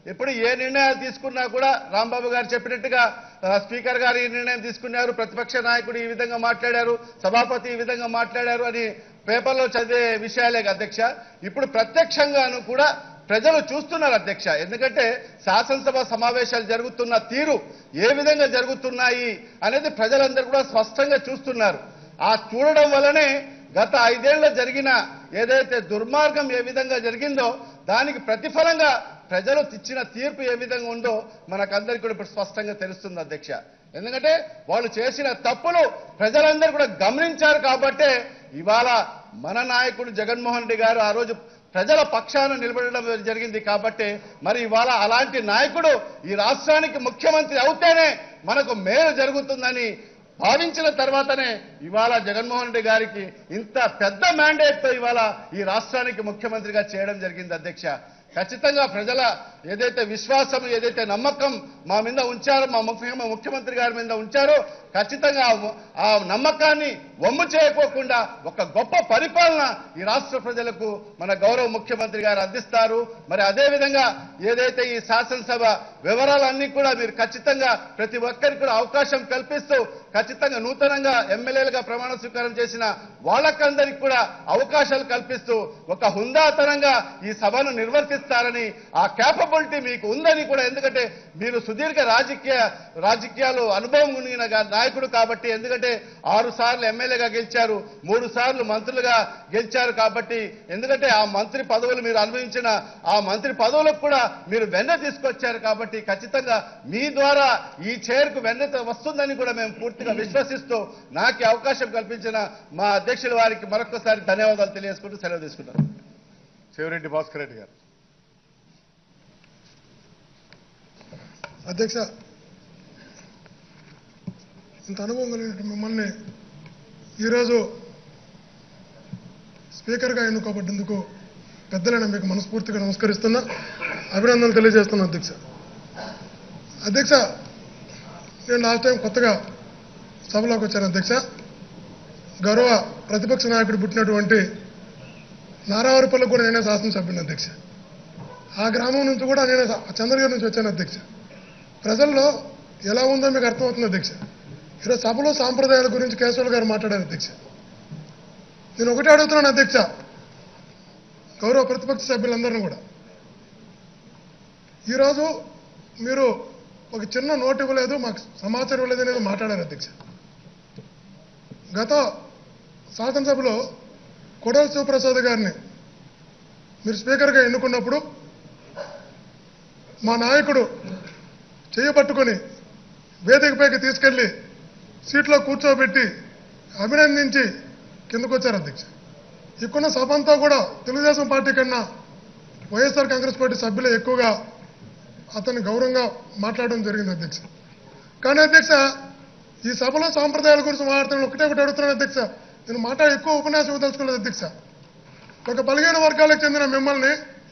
ఇప్పుడు ఏ నిర్ణయాలు తీసుకున్నా కూడా రాంబాబు గారు చెప్పినట్టుగా ఆ, స్పీకర్ గారు ఈ నిర్ణయం తీసుకున్నారు ప్రతిపక్ష నాయకుడు ఈ విధంగా మాట్లాడారు సభాపతి ఈ విధంగా మాట్లాడారు అని పేపర్లో చదివే విషయాలే అధ్యక్ష ఇప్పుడు ప్రత్యక్షంగాను కూడా ప్రజలు చూస్తున్నారు అధ్యక్ష ఎందుకంటే శాసనసభ సమావేశాలు జరుగుతున్న తీరు ఏ విధంగా జరుగుతున్నాయి అనేది ప్రజలందరూ కూడా స్పష్టంగా చూస్తున్నారు ఆ చూడడం వల్లనే గత ఐదేళ్ల జరిగిన ఏదైతే దుర్మార్గం ఏ విధంగా జరిగిందో దానికి ప్రతిఫలంగా ప్రజలు ఇచ్చిన తీర్పు ఏ విధంగా ఉందో మనకందరికీ కూడా ఇప్పుడు స్పష్టంగా తెలుస్తుంది అధ్యక్ష ఎందుకంటే వాళ్ళు చేసిన తప్పులు ప్రజలందరూ కూడా గమనించారు కాబట్టే ఇవాళ మన నాయకుడు జగన్మోహన్ రెడ్డి గారు ఆ రోజు ప్రజల పక్షాన నిలబడడం జరిగింది కాబట్టి మరి ఇవాళ అలాంటి నాయకుడు ఈ రాష్ట్రానికి ముఖ్యమంత్రి అవుతేనే మనకు మేలు జరుగుతుందని భావించిన తర్వాతనే ఇవాళ జగన్మోహన్ రెడ్డి గారికి ఇంత పెద్ద మ్యాండేట్ తో ఇవాళ ఈ రాష్ట్రానికి ముఖ్యమంత్రిగా చేయడం జరిగింది అధ్యక్ష ఖచ్చితంగా ప్రజల ఏదైతే విశ్వాసం ఏదైతే నమ్మకం మా మీద ఉంచారో మా ముఖ్య మా ముఖ్యమంత్రి గారి మీద ఉంచారో ఖచ్చితంగా ఆ- ఆ నమ్మకాన్ని వమ్ము చేయకోకుండా ఒక గొప్ప పరిపాలన ఈ రాష్ట్ర ప్రజలకు మన గౌరవ ముఖ్యమంత్రి గారు అందిస్తారు మరి అదే విధంగా ఏదైతే ఈ శాసనసభ వివరాలన్నీ కూడా మీరు ఖచ్చితంగా ప్రతి ఒక్కరికి కూడా అవకాశం కల్పిస్తూ ఖచ్చితంగా నూతనంగా ఎమ్మెల్యేలుగా ప్రమాణ స్వీకారం చేసిన వాళ్ళకందరికి కూడా అవకాశాలు కల్పిస్తూ ఒక హుందాతనంగా ఈ సభను నిర్వర్తిస్తారని ఆ క్యాపబిలిటీ మీకు ఉందని కూడా ఎందుకంటే మీరు సుదీర్ఘ రాజకీయ రాజకీయాలు అనుభవం ఉన్న గా- నాయకుడు కాబట్టి ఎందుకంటే ఆరు సార్లు ఎమ్మెల్యేగా గెలిచారు మూడు సార్లు మంత్రులుగా గెలిచారు కాబట్టి ఎందుకంటే ఆ మంత్రి పదవులు మీరు అనుభవించిన ఆ మంత్రి పదవులకు కూడా మీరు వెన్న తీసుకొచ్చారు కాబట్టి ఖచ్చితంగా మీ ద్వారా ఈ చైర్కు వెన్నెత వస్తుందని కూడా మేము పూర్తిగా విశ్వసిస్తూ నాకు ఈ అవకాశం కల్పించిన మా అధ్యక్షుల వారికి మరొకసారి ధన్యవాదాలు తెలియజేసుకుంటూ సెలవు తీసుకుంటాను శివరెడ్డి భాస్కర్ రెడ్డి గారు అధ్యక్ష ఇంత అనుభవం కలిగిన మిమ్మల్ని ఈరోజు స్పీకర్గా ఎన్నుకోబడ్డందుకు పెద్దలైన మీకు మనస్ఫూర్తిగా నమస్కరిస్తున్నా అభినందనలు తెలియజేస్తున్నా అధ్యక్ష అధ్యక్ష నేను లాస్ట్ టైం కొత్తగా సభలోకి వచ్చాను అధ్యక్ష గౌరవ ప్రతిపక్ష నాయకుడు పుట్టినటువంటి నారావారిపల్లి కూడా నేనే శాసనసభ్యుని అధ్యక్ష ఆ గ్రామం నుంచి కూడా నేను చంద్రగిరి నుంచి వచ్చాను అధ్యక్ష ప్రజల్లో ఎలా ఉందో మీకు అర్థమవుతుంది అధ్యక్ష ఈరోజు సభలో సాంప్రదాయాల గురించి కేశవులు గారు మాట్లాడారు అధ్యక్ష నేను ఒకటే అడుగుతున్నాను అధ్యక్ష గౌరవ ప్రతిపక్ష సభ్యులందరినీ కూడా ఈరోజు మీరు ఒక చిన్న నోట్ ఇవ్వలేదు మాకు సమాచారం ఇవ్వలేదు అనేది మాట్లాడారు అధ్యక్ష గత శాసనసభలో కొడల శివప్రసాద్ గారిని మీరు స్పీకర్గా ఎన్నుకున్నప్పుడు మా నాయకుడు చేయబట్టుకొని వేదికపైకి తీసుకెళ్లి సీట్లో కూర్చోబెట్టి అభినందించి కిందకు వచ్చారు అధ్యక్ష ఇక్కడున్న సభ అంతా కూడా తెలుగుదేశం పార్టీ కన్నా వైఎస్ఆర్ కాంగ్రెస్ పార్టీ సభ్యులే ఎక్కువగా అతన్ని గౌరవంగా మాట్లాడడం జరిగింది అధ్యక్ష కానీ అధ్యక్ష ఈ సభలో సాంప్రదాయాల గురించి మాట్లాడుతున్నాను ఒకటే ఒకటి అడుగుతున్నాను అధ్యక్ష నేను మాట ఎక్కువ ఉపన్యాసం ఇవ్వదలుచుకోలేదు అధ్యక్ష ఒక బలహీన వర్గాలకు చెందిన మిమ్మల్ని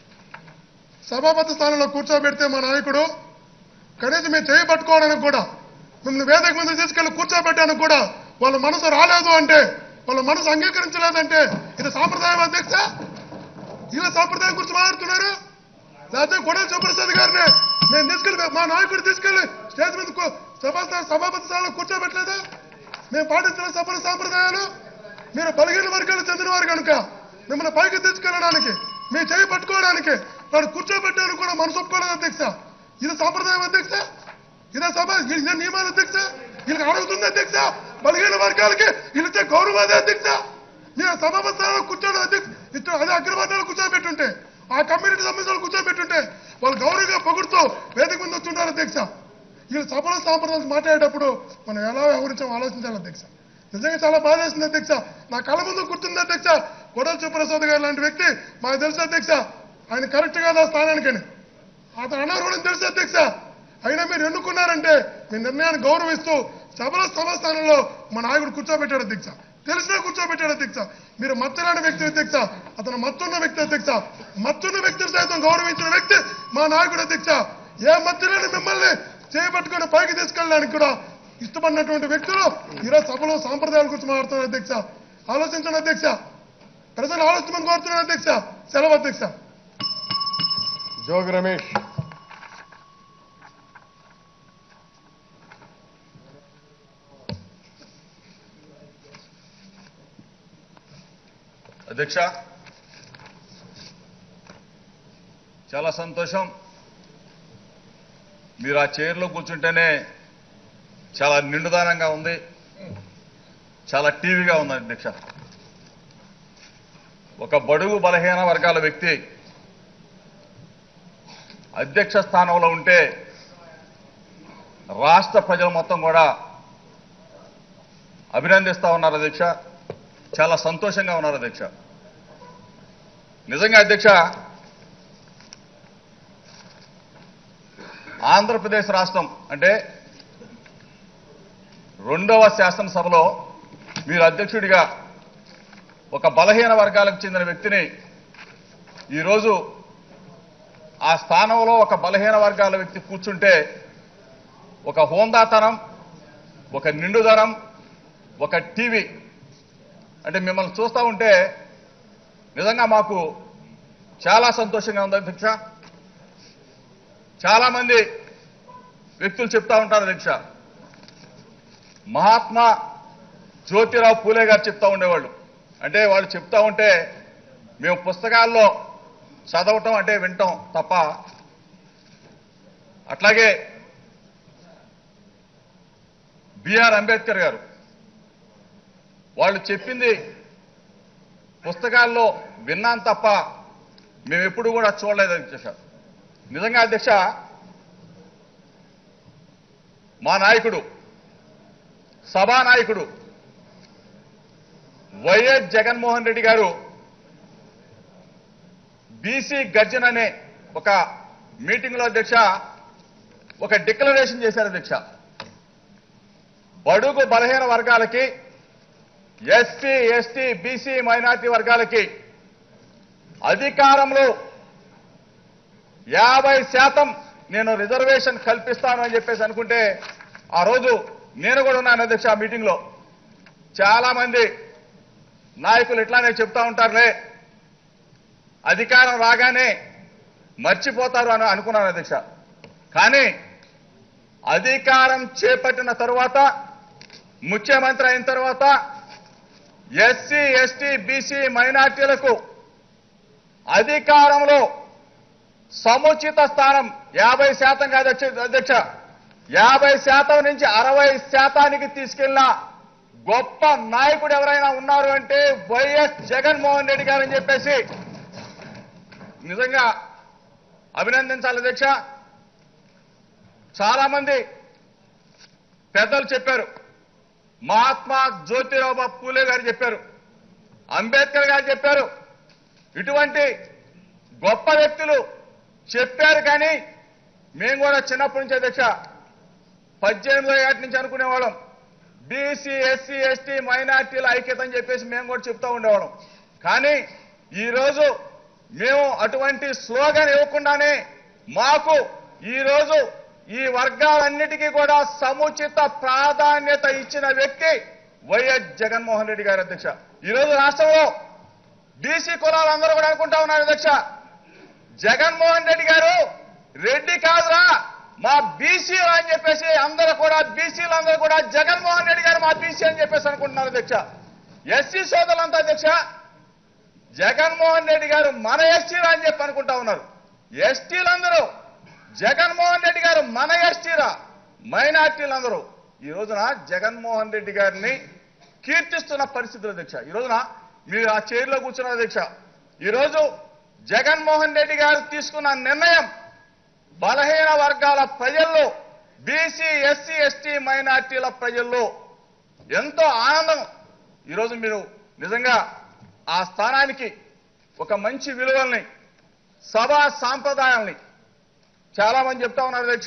సభాపతి స్థానంలో కూర్చోబెడితే మా నాయకుడు కనీసం మీరు చేయి పట్టుకోవడానికి కూడా మిమ్మల్ని వేదిక ముందు తీసుకెళ్లి కూర్చోబెట్టడానికి కూడా వాళ్ళ మనసు రాలేదు అంటే వాళ్ళ మనసు అంగీకరించలేదంటే ఇది సాంప్రదాయం అధ్యక్ష ఇలా సాంప్రదాయం గురించి మాట్లాడుతున్నారు లేకపోతే కొడల సుప్రసాద్ గారిని మేము తీసుకెళ్ళి మా నాయకుడు తీసుకెళ్లి స్టేజ్ మీద కూ- సభా సభాపతి స్థానంలో కూర్చోబెట్టలేదా మేము పాటించిన సభల సాంప్రదాయాలు మీరు బలహీన వర్గాలకు చెందిన వారు కనుక మిమ్మల్ని పైకి తీసుకెళ్ళడానికి మీ చేయి పట్టుకోవడానికి వాడు కూర్చోబెట్టడానికి కూడా మనసు ఒప్పుకోలేదు అధ్యక్ష ఇది సాంప్రదాయం అధ్యక్ష ఇదే సభ ఇదే నియమాలు అధ్యక్ష వీళ్ళకి అడుగుతుంది అధ్యక్ష బలహీన వర్గాలకి వీళ్ళిచ్చే గౌరవం అదే అధ్యక్ష మీరు సభాపతి స్థానంలో కూర్చోండి అధ్యక్ష ఇటు అదే అగ్రవర్ణాలు కూర్చోబెట్టుంటే ఆ కమ్యూనిటీ సంబంధాలు కూర్చోబెట్టుంటే వాళ్ళు గౌరవంగా పొగుడుతూ వేదిక ముందు వచ్చుంటారు అధ్యక్ష వీళ్ళు సభలో సాంప్రదాయాలు మాట్లాడేటప్పుడు మనం ఎలా వ్యవహరించాం ఆలోచించాలి అధ్యక్ష నిజంగా చాలా బాధ వేస్తుంది అధ్యక్ష నా కళ్ళ ముందు గుర్తుంది అధ్యక్ష కొడల సుప్రసాద్ గారు లాంటి వ్యక్తి మాకు తెలుసు అధ్యక్ష ఆయన కరెక్ట్ కాదు ఆ స్థానానికని అతను అనర్హుడని తెలుసు అధ్యక్ష అయినా మీరు ఎన్నుకున్నారంటే మీ నిర్ణయాన్ని గౌరవిస్తూ సభలో సభ స్థానంలో మా నాయకుడు కూర్చోబెట్టాడు అధ్యక్ష తెలిసినా కూర్చోబెట్టాడు అధ్యక్ష మీరు మచ్చలాంటి వ్యక్తి అధ్యక్ష అతను మచ్చున్న వ్యక్తి అధ్యక్ష మచ్చున్న వ్యక్తిని సైతం గౌరవించిన వ్యక్తి మా నాయకుడు అధ్యక్ష ఏ మచ్చలేని మిమ్మల్ని చేపట్టుకొని పైకి తీసుకెళ్ళడానికి కూడా ఇష్టపడినటువంటి వ్యక్తులు ఈరోజు సభలో సాంప్రదాయాల గురించి మాట్లాడుతున్నారు అధ్యక్ష ఆలోచించండి అధ్యక్ష ప్రజలు ఆలోచించమని కోరుతున్నారు అధ్యక్ష సెలవు అధ్యక్ష జోగి రమేష్ అధ్యక్ష చాలా సంతోషం మీరు ఆ చైర్లో కూర్చుంటేనే చాలా నిండుదానంగా ఉంది చాలా టీవీగా ఉంది అధ్యక్ష ఒక బడుగు బలహీన వర్గాల వ్యక్తి అధ్యక్ష స్థానంలో ఉంటే రాష్ట్ర ప్రజలు మొత్తం కూడా అభినందిస్తా ఉన్నారు అధ్యక్ష చాలా సంతోషంగా ఉన్నారు అధ్యక్ష నిజంగా అధ్యక్ష ఆంధ్రప్రదేశ్ రాష్ట్రం అంటే రెండవ శాసనసభలో మీరు అధ్యక్షుడిగా ఒక బలహీన వర్గాలకు చెందిన వ్యక్తిని ఈరోజు ఆ స్థానంలో ఒక బలహీన వర్గాల వ్యక్తి కూర్చుంటే ఒక హోందాతనం ఒక నిండుదనం ఒక టీవీ అంటే మిమ్మల్ని చూస్తూ ఉంటే నిజంగా మాకు చాలా సంతోషంగా ఉంది అధ్యక్ష చాలా మంది వ్యక్తులు చెప్తా ఉంటారు అధ్యక్ష మహాత్మా జ్యోతిరావు పూలే గారు చెప్తా ఉండేవాళ్ళు అంటే వాళ్ళు చెప్తా ఉంటే మేము పుస్తకాల్లో చదవటం అంటే వింటాం తప్ప అట్లాగే బిఆర్ అంబేద్కర్ గారు వాళ్ళు చెప్పింది పుస్తకాల్లో విన్నాం తప్ప మేము ఎప్పుడు కూడా చూడలేదు అధ్యక్ష నిజంగా అధ్యక్ష మా నాయకుడు సభానాయకుడు వైఎస్ జగన్మోహన్ రెడ్డి గారు బీసీ గర్జన్ అనే ఒక మీటింగ్లో అధ్యక్ష ఒక డిక్లరేషన్ చేశారు అధ్యక్ష బడుగు బలహీన వర్గాలకి ఎస్సీ ఎస్టీ బీసీ మైనార్టీ వర్గాలకి అధికారంలో యాభై శాతం నేను రిజర్వేషన్ కల్పిస్తాను అని చెప్పేసి అనుకుంటే ఆ రోజు నేను కూడా ఉన్నాను అధ్యక్ష ఆ మీటింగ్లో చాలా మంది నాయకులు ఇట్లానే చెప్తా ఉంటారులే అధికారం రాగానే మర్చిపోతారు అని అనుకున్నాను అధ్యక్ష కానీ అధికారం చేపట్టిన తరువాత ముఖ్యమంత్రి అయిన తర్వాత ఎస్సీ ఎస్టీ బీసీ మైనార్టీలకు అధికారంలో సముచిత స్థానం యాభై శాతం కాదు అధ్యక్ష- అధ్యక్ష యాభై శాతం నుంచి అరవై శాతానికి తీసుకెళ్లిన గొప్ప నాయకుడు ఎవరైనా ఉన్నారు అంటే వైఎస్ జగన్మోహన్ రెడ్డి గారు అని చెప్పేసి నిజంగా అభినందించాలి అధ్యక్ష చాలా మంది పెద్దలు చెప్పారు మహాత్మా జ్యోతిరావు పూలే గారు చెప్పారు అంబేద్కర్ గారు చెప్పారు ఇటువంటి గొప్ప వ్యక్తులు చెప్పారు కానీ మేము కూడా చిన్నప్పటి నుంచి అధ్యక్ష పద్దెనిమిదో ఏటి నుంచి అనుకునేవాళ్ళం బీసీ ఎస్సీ ఎస్టీ మైనార్టీల ఐక్యత అని చెప్పేసి మేము కూడా చెప్తా ఉండేవాళ్ళం కానీ ఈరోజు మేము అటువంటి స్లోగన్ ఇవ్వకుండానే మాకు ఈరోజు ఈ వర్గాలన్నిటికీ కూడా సముచిత ప్రాధాన్యత ఇచ్చిన వ్యక్తి వైఎస్ జగన్మోహన్ రెడ్డి గారు అధ్యక్ష ఈరోజు రాష్ట్రంలో బీసీ కులాలందరూ కూడా అనుకుంటా ఉన్నారు అధ్యక్ష జగన్మోహన్ రెడ్డి గారు రెడ్డి కాదురా మా బీసీ అని చెప్పేసి అందరూ కూడా బీసీలు అందరూ కూడా జగన్మోహన్ రెడ్డి గారు మా బీసీ అని చెప్పేసి అనుకుంటున్నారు అధ్యక్ష ఎస్సీ సోదరులంతా అధ్యక్ష జగన్మోహన్ రెడ్డి గారు మన ఎస్టీరా అని చెప్పి అనుకుంటా ఉన్నారు ఎస్టీలందరూ జగన్మోహన్ రెడ్డి గారు మన ఎస్టీరా మైనార్టీలందరూ ఈ రోజున జగన్మోహన్ రెడ్డి గారిని కీర్తిస్తున్న పరిస్థితులు అధ్యక్ష ఈ రోజున మీరు ఆ చైర్లో కూర్చున్న అధ్యక్ష ఈరోజు జగన్మోహన్ రెడ్డి గారు తీసుకున్న నిర్ణయం బలహీన వర్గాల ప్రజల్లో బీసీ ఎస్సీ ఎస్టీ మైనార్టీల ప్రజల్లో ఎంతో ఆనందం ఈరోజు మీరు నిజంగా ఆ స్థానానికి ఒక మంచి విలువల్ని సభా సాంప్రదాయాల్ని చాలా మంది చెప్తా ఉన్నారు అధ్యక్ష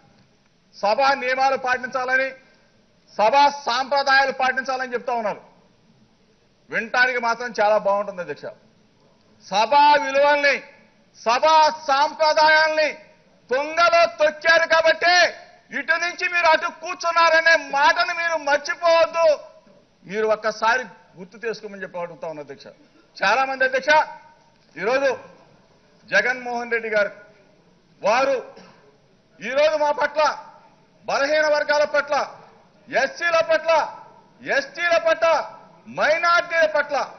సభా నియమాలు పాటించాలని సభా సాంప్రదాయాలు పాటించాలని చెప్తా ఉన్నారు వినటానికి మాత్రం చాలా బాగుంటుంది అధ్యక్ష సభా విలువల్ని సభా సాంప్రదాయాల్ని తొంగలో తొక్కారు కాబట్టి ఇటు నుంచి మీరు అటు కూర్చున్నారనే మాటను మీరు మర్చిపోవద్దు మీరు ఒక్కసారి గుర్తు చేసుకోమని చెప్పి అడుగుతా ఉన్నా అధ్యక్ష చాలా మంది అధ్యక్ష ఈరోజు జగన్మోహన్ రెడ్డి గారు వారు ఈరోజు మా పట్ల బలహీన వర్గాల పట్ల ఎస్సీల పట్ల ఎస్టీల పట్ల మైనార్టీల పట్ల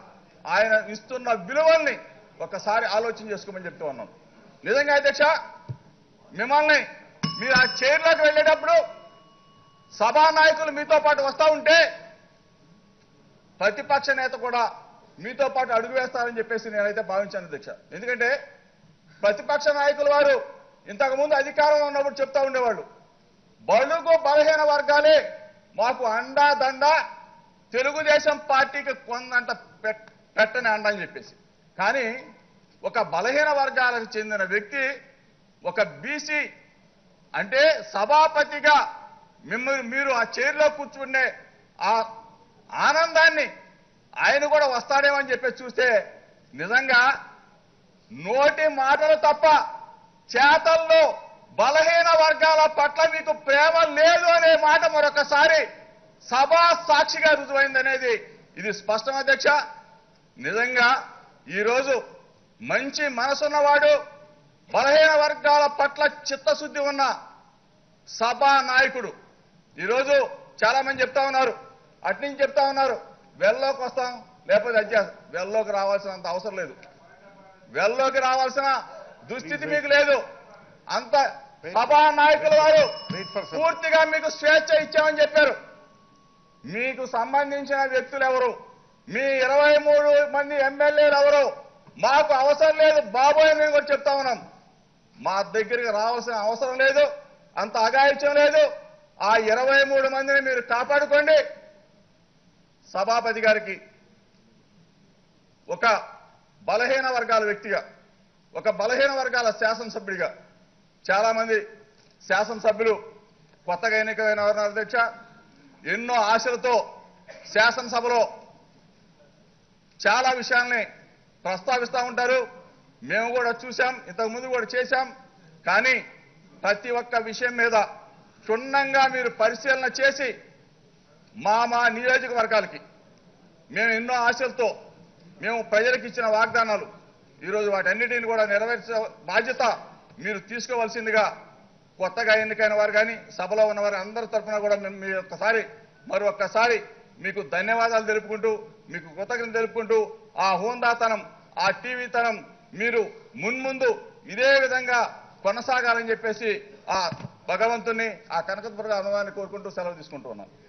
ఆయన ఇస్తున్న విలువల్ని ఒకసారి ఆలోచన చేసుకోమని చెప్తూ ఉన్నాం నిజంగా అధ్యక్ష మిమ్మల్ని మీరు ఆ చైర్లోకి వెళ్ళేటప్పుడు సభా నాయకులు మీతో పాటు వస్తా ఉంటే ప్రతిపక్ష నేత కూడా మీతో పాటు అడుగు వేస్తారని చెప్పేసి నేనైతే భావించాను అధ్యక్ష ఎందుకంటే ప్రతిపక్ష నాయకుల వారు ఇంతకుముందు అధికారంలో ఉన్నప్పుడు చెప్తా ఉండేవాళ్ళు బడుగు బలహీన వర్గాలే మాకు అండా దండ తెలుగుదేశం పార్టీకి కొందంట పెట్- పెట్టని అండ అని చెప్పేసి కానీ ఒక బలహీన వర్గాలకు చెందిన వ్యక్తి ఒక బీసీ అంటే సభాపతిగా మిమ్మల్ని మీరు ఆ చైర్లో కూర్చుండే ఆ ఆనందాన్ని ఆయన కూడా వస్తాడేమో అని చెప్పేసి చూస్తే నిజంగా నోటి మాటలు తప్ప చేతల్లో బలహీన వర్గాల పట్ల మీకు ప్రేమ లేదు అనే మాట మరొకసారి సభా సాక్షిగా రుజువైందనేది ఇది స్పష్టం అధ్యక్ష నిజంగా ఈరోజు మంచి మనసున్నవాడు బలహీన వర్గాల పట్ల చిత్తశుద్ధి ఉన్న సభా నాయకుడు ఈరోజు చాలా మంది చెప్తా ఉన్నారు అట్నుంచి చెప్తా ఉన్నారు వెల్లోకి వస్తాం లేకపోతే అధ్యా వెల్లోకి రావాల్సినంత అవసరం లేదు వెల్లోకి రావాల్సిన దుస్థితి మీకు లేదు అంత సభా నాయకుల వారు Wait for some- పూర్తిగా మీకు స్వేచ్ఛ ఇచ్చామని చెప్పారు మీకు సంబంధించిన వ్యక్తులు ఎవరు మీ ఇరవై మూడు మంది ఎమ్మెల్యేలు ఎవరు మాకు అవసరం లేదు బాబోయ్ అని మేము కూడా చెప్తా ఉన్నాం మా దగ్గరికి రావాల్సిన అవసరం లేదు అంత అగాయిత్యం లేదు ఆ ఇరవై మూడు మందిని మీరు కాపాడుకోండి సభాపతి గారికి ఒక బలహీన వర్గాల వ్యక్తిగా ఒక బలహీన వర్గాల శాసనసభ్యుడిగా చాలా మంది శాసనసభ్యులు కొత్తగా ఎన్నికైన వారు అధ్యక్ష ఎన్నో ఆశలతో శాసనసభలో చాలా విషయాల్ని ప్రస్తావిస్తూ ఉంటారు మేము కూడా చూసాం ఇంతకుముందు కూడా చేశాం కానీ ప్రతి ఒక్క విషయం మీద క్షుణ్ణంగా మీరు పరిశీలన చేసి మా మా నియోజకవర్గాలకి మేము ఎన్నో ఆశలతో మేము ప్రజలకు ఇచ్చిన వాగ్దానాలు ఈరోజు వాటన్నిటిని కూడా నెరవేర్చే బాధ్యత మీరు తీసుకోవాల్సిందిగా కొత్తగా ఎన్నికైన వారు కానీ సభలో ఉన్నవారు అందరి తరఫున కూడా మేము మీ ఒక్కసారి మరి ఒక్కసారి మీకు ధన్యవాదాలు తెలుపుకుంటూ మీకు కృతజ్ఞత తెలుపుకుంటూ ఆ హోందాతనం ఆ టీవీతనం మీరు మున్ముందు ఇదే విధంగా కొనసాగాలని చెప్పేసి ఆ భగవంతుని ఆ కనకదుర్గ అనుభవాన్ని కోరుకుంటూ సెలవు తీసుకుంటూ ఉన్నాను